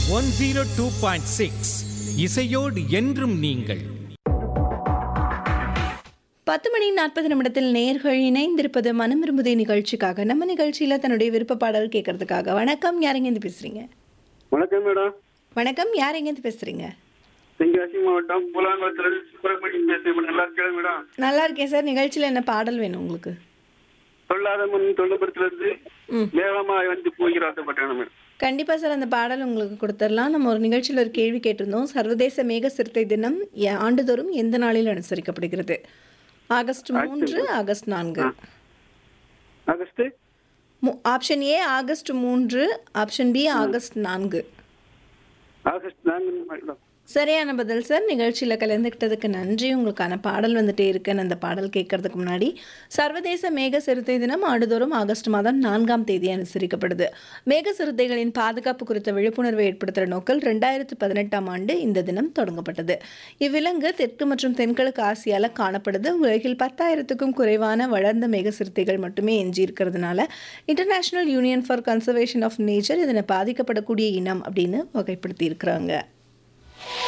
One zero two point six இசையோடு என்றும் நீங்கள் பத்து மணி நாற்பது நிமிடத்தில் நேர்கள் இணைந்திருப்பது மனம் விரும்புதே நிகழ்ச்சிக்காக நம்ம நிகழ்ச்சியில தன்னுடைய விருப்ப பாடல் கேட்கறதுக்காக வணக்கம் யாரெங்கேருந்து பேசுறீங்க வணக்கம் மேடம் வணக்கம் யாரெங்கேருந்து பேசுறீங்க தென்காசி மாவட்டம் பூலாங்குளத்துல சுப்பிரமணியம் பேசுறேன் நல்லா இருக்கேன் மேடம் நல்லா இருக்கேன் சார் நிகழ்ச்சியில் என்ன பாடல் வேணும் உங்களுக்கு சொல்லாத மண் தொண்டபுரத்துல இருந்து ம். வேகமா வந்து போகிற ஆசைப்பட்டேன் மேடம் கண்டிப்பா சார் அந்த பாடல் உங்களுக்கு கொடுத்துடலாம் நம்ம ஒரு நிகழ்ச்சியில் ஒரு கேள்வி கேட்டிருந்தோம் சர்வதேச மேக சிறுத்தை தினம் எ- ஆண்டுதோறும் எந்த நாளில் அனுசரிக்கப்படுகிறது ஆகஸ்ட் மூன்று ஆகஸ்ட் நான்கு ஆகஸ்ட் மு- ஆப்ஷன் ஏ ஆகஸ்ட் மூன்று ஆப்ஷன் பி ஆகஸ்ட் நான்கு ஆகஸ்ட் நான்கு மேடம் சரியான பதில் சார் நிகழ்ச்சியில் கலந்துக்கிட்டதுக்கு நன்றி உங்களுக்கான பாடல் வந்துட்டே இருக்குன்னு அந்த பாடல் கேட்கறதுக்கு முன்னாடி சர்வதேச மேக சிறுத்தை தினம் ஆண்டுதோறும் ஆகஸ்ட் மாதம் நான்காம் தேதி அனுசரிக்கப்படுது மேக சிறுத்தைகளின் பாதுகாப்பு குறித்த விழிப்புணர்வை ஏற்படுத்துகிற நோக்கில் ரெண்டாயிரத்து பதினெட்டாம் ஆண்டு இந்த தினம் தொடங்கப்பட்டது இவ்விலங்கு தெற்கு மற்றும் தென்கிழக்கு ஆசியால காணப்படுது உலகில் பத்தாயிரத்துக்கும் குறைவான வளர்ந்த மேக சிறுத்தைகள் மட்டுமே எஞ்சி இருக்கிறதுனால International Union for Conservation of Nature இதனை பாதிக்கப்படக்கூடிய இனம் அப்படின்னு வகைப்படுத்தி இருக்கிறாங்க